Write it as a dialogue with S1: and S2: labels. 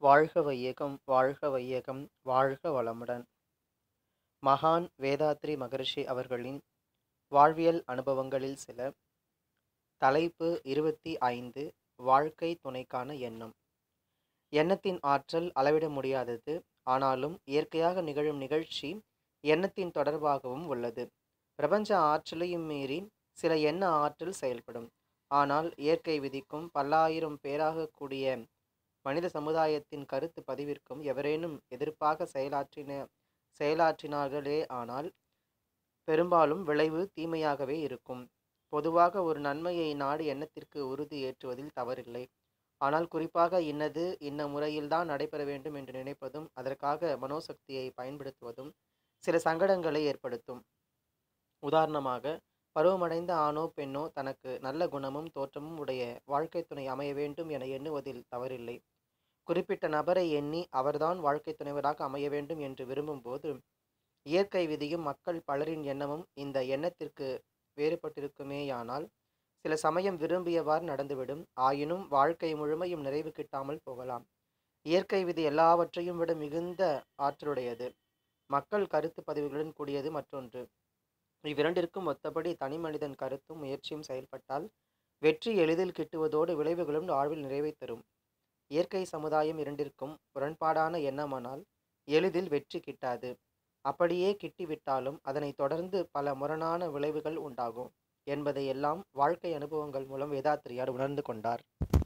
S1: வாழ்க வையகம் வாழ்க வையகம் வாழ்க வளமுடன் மகான் வேதாத்ரி மகரிஷி அவர்களின் வாழ்வியல் அனுபவங்களில் சில தலைப்பு இருபத்தி ஐந்து வாழ்க்கை துணைக்கான எண்ணம் எண்ணத்தின் ஆற்றல் அளவிட முடியாதது ஆனாலும் இயற்கையாக நிகழும் நிகழ்ச்சி எண்ணத்தின் தொடர்பாகவும் உள்ளது பிரபஞ்ச ஆற்றலையும் மீறி சில எண்ண ஆற்றல் செயல்படும் ஆனால் இயற்கை விதிக்கும் பல்லாயிரம் பேராக கூடிய மனித சமுதாயத்தின் கருத்து பதிவிற்கும் எவரேனும் எதிர்ப்பாக செயலாற்றின செயலாற்றினார்களே ஆனால் பெரும்பாலும் விளைவு தீமையாகவே இருக்கும் பொதுவாக ஒரு நன்மையை நாடு எண்ணத்திற்கு உறுதி ஏற்றுவதில் தவறில்லை ஆனால் குறிப்பாக இன்னது இன்ன முறையில்தான் நடைபெற வேண்டும் என்று நினைப்பதும் அதற்காக மனோசக்தியை பயன்படுத்துவதும் சில சங்கடங்களை ஏற்படுத்தும் உதாரணமாக பருவமடைந்த ஆணோ பெண்ணோ தனக்கு நல்ல குணமும் தோற்றமும் உடைய வாழ்க்கை துணை அமைய வேண்டும் என எண்ணுவதில் தவறில்லை குறிப்பிட்ட நபரை எண்ணி அவர்தான் வாழ்க்கை துணைவராக அமைய வேண்டும் என்று விரும்பும்போது இயற்கை விதியும் மக்கள் பலரின் எண்ணமும் இந்த எண்ணத்திற்கு வேறுபட்டிருக்குமேயானால் சில சமயம் விரும்பியவாறு நடந்துவிடும் ஆயினும் வாழ்க்கை முழுமையும் நிறைவு கிட்டாமல் போகலாம் இயற்கை விதி எல்லாவற்றையும் விட மிகுந்த ஆற்றலுடையது மக்கள் கருத்து பதிவுகளுடன் கூடியது மற்றொன்று இவ்விரண்டிற்கும் ஒத்தபடி தனி மனிதன் கருத்தும் முயற்சியும் செயல்பட்டால் வெற்றி எளிதில் கிட்டுவதோடு விளைவுகளும் வாழ்வில் நிறைவை தரும் இயற்கை சமுதாயம் இரண்டிற்கும் முரண்பாடான எண்ணமானால் எளிதில் வெற்றி கிட்டாது அப்படியே கிட்டிவிட்டாலும் அதனை தொடர்ந்து பல முரணான விளைவுகள் உண்டாகும் என்பதை எல்லாம் வாழ்க்கை அனுபவங்கள் மூலம் வேதாத்திரியார் உணர்ந்து கொண்டார்